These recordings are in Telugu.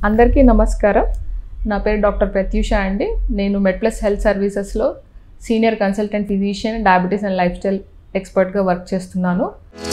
అందరికీ నమస్కారం నా పేరు డాక్టర్ ప్రత్యూష అండి నేను మెడ్ప్లస్ హెల్త్ సర్వీసెస్లో senior consultant physician diabetes and lifestyle ఎక్స్పర్ట్గా వర్క్ చేస్తున్నాను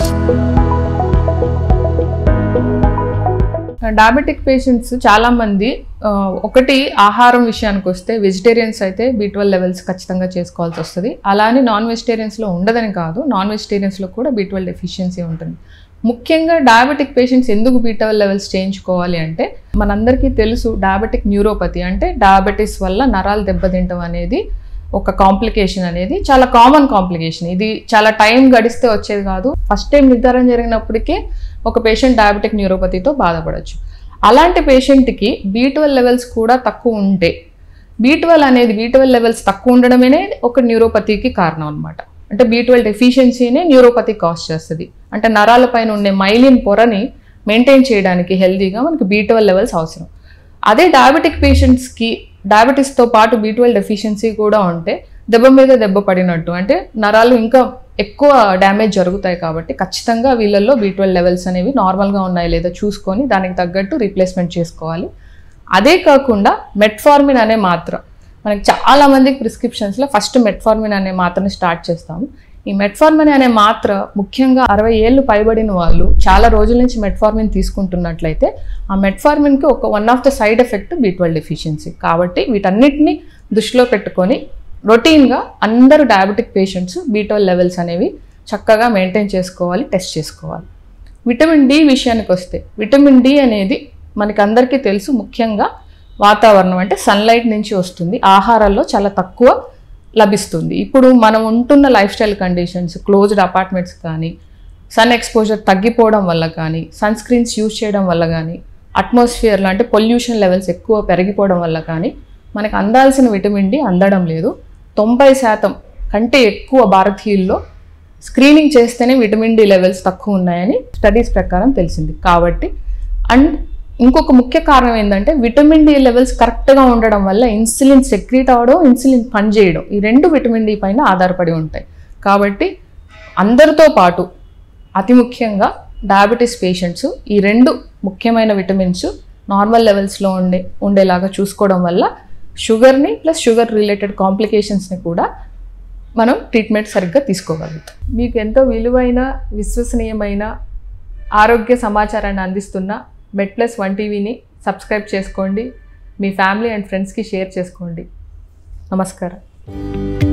డయాబెటిక్ పేషెంట్స్ చాలామంది ఆ, ఒకటి ఆహారం విషయానికి వస్తే వెజిటేరియన్స్ అయితే బీ ట్వెల్వ్ లెవెల్స్ ఖచ్చితంగా చేసుకోవాల్సి వస్తుంది అలానే నాన్ వెజిటేరియన్స్లో ఉండదని కాదు నాన్ వెజిటేరియన్స్లో కూడా బీ ట్వెల్వ్ డెఫిషియన్సీ ఉంటుంది ముఖ్యంగా డయాబెటిక్ పేషెంట్స్ ఎందుకు బీ ట్వెల్వ్ లెవెల్స్ చేయించుకోవాలి అంటే మనందరికీ తెలుసు డయాబెటిక్ న్యూరోపతి అంటే డయాబెటీస్ వల్ల నరాలు దెబ్బతింటం అనేది ఒక కాంప్లికేషన్ అనేది చాలా కామన్ కాంప్లికేషన్ ఇది చాలా టైం గడిస్తే వచ్చేది కాదు ఫస్ట్ టైం నిర్ధారణ జరిగినప్పటికే ఒక పేషెంట్ డయాబెటిక్ న్యూరోపతితో బాధపడవచ్చు అలాంటి పేషెంట్కి బీ ట్వెల్వ్ లెవెల్స్ కూడా తక్కువ ఉంటే బీ ట్వెల్వ్ అనేది బీ ట్వెల్వ్ లెవెల్స్ తక్కువ ఉండడమే ఒక న్యూరోపతికి కారణం అనమాట అంటే బీ ట్వెల్వ్ డెఫిషియన్సీనే న్యూరోపతి కాజ్ చేస్తుంది అంటే నరాల పైన ఉండే మైలిన్ పొరని మెయింటైన్ చేయడానికి హెల్తీగా మనకి బీ ట్వెల్వ్ లెవెల్స్ అవసరం అదే డయాబెటిక్ పేషెంట్స్కి డయాబెటీస్తో పాటు బీ ట్వెల్వ్ డెఫిషియన్సీ కూడా ఉంటే దెబ్బ మీద దెబ్బ పడినట్టు అంటే నరాలు ఇంకా ఎక్కువ డ్యామేజ్ జరుగుతాయి కాబట్టి ఖచ్చితంగా వీళ్ళల్లో బీ ట్వెల్వ్ లెవెల్స్ అనేవి నార్మల్గా ఉన్నాయి లేదా చూసుకొని దానికి తగ్గట్టు రీప్లేస్మెంట్ చేసుకోవాలి అదే కాకుండా మెట్ఫార్మిన్ అనే మాత్ర మనకి చాలా మందికి ప్రిస్క్రిప్షన్స్లో ఫస్ట్ మెట్ఫార్మిన్ అనే మాత్రని స్టార్ట్ చేస్తాము ఈ మెట్ఫార్మిన్ అనే మాత్ర ముఖ్యంగా అరవై ఏళ్ళు పైబడిన వాళ్ళు చాలా రోజుల నుంచి మెట్ఫార్మిన్ తీసుకుంటున్నట్లయితే ఆ మెట్ఫార్మిన్కి ఒక one of the side effect B twelve deficiency కాబట్టి వీటన్నిటిని దృష్టిలో పెట్టుకొని రొటీన్గా అందరూ diabetic patients B twelve levels అనేవి చక్కగా మెయింటైన్ చేసుకోవాలి టెస్ట్ చేసుకోవాలి విటమిన్ డి విషయానికి వస్తే విటమిన్ డి అనేది మనకి అందరికీ తెలుసు ముఖ్యంగా వాతావరణం అంటే సన్లైట్ నుంచి వస్తుంది ఆహారాల్లో చాలా తక్కువ లభిస్తుంది ఇప్పుడు మనం ఉంటున్న lifestyle conditions closed apartments కానీ సన్ ఎక్స్పోజర్ తగ్గిపోవడం వల్ల కానీ సన్ స్క్రీన్స్ యూజ్ చేయడం వల్ల కానీ అట్మాస్ఫియర్లో అంటే పొల్యూషన్ లెవెల్స్ ఎక్కువ పెరిగిపోవడం వల్ల కానీ మనకు అందాల్సిన విటమిన్ డి అందడం లేదు తొంభై శాతం కంటే ఎక్కువ భారతీయుల్లో స్క్రీనింగ్ చేస్తేనే విటమిన్ డి లెవెల్స్ తక్కువ ఉన్నాయని స్టడీస్ ప్రకారం తెలిసింది కాబట్టి అండ్ ఇంకొక ముఖ్య కారణం ఏంటంటే విటమిన్ డి లెవెల్స్ కరెక్ట్గా ఉండడం వల్ల ఇన్సులిన్ సెక్రీట్ అవ్వడం ఇన్సులిన్ పనిచేయడం ఈ రెండు విటమిన్ డి పైన ఆధారపడి ఉంటాయి కాబట్టి అందరితో పాటు అతి ముఖ్యంగా డయాబెటీస్ పేషెంట్స్ ఈ రెండు ముఖ్యమైన విటమిన్స్ నార్మల్ లెవెల్స్లో ఉండే ఉండేలాగా చూసుకోవడం వల్ల షుగర్ని ప్లస్ షుగర్ రిలేటెడ్ కాంప్లికేషన్స్ని కూడా మనం ట్రీట్మెంట్ సరిగ్గా తీసుకోగలుగుతాం మీకు ఎంతో విలువైన విశ్వసనీయమైన ఆరోగ్య సమాచారాన్ని అందిస్తున్న మెడ్ ప్లస్ వన్ టీవీని సబ్స్క్రైబ్ చేసుకోండి మీ ఫ్యామిలీ అండ్ ఫ్రెండ్స్కి షేర్ చేసుకోండి నమస్కారం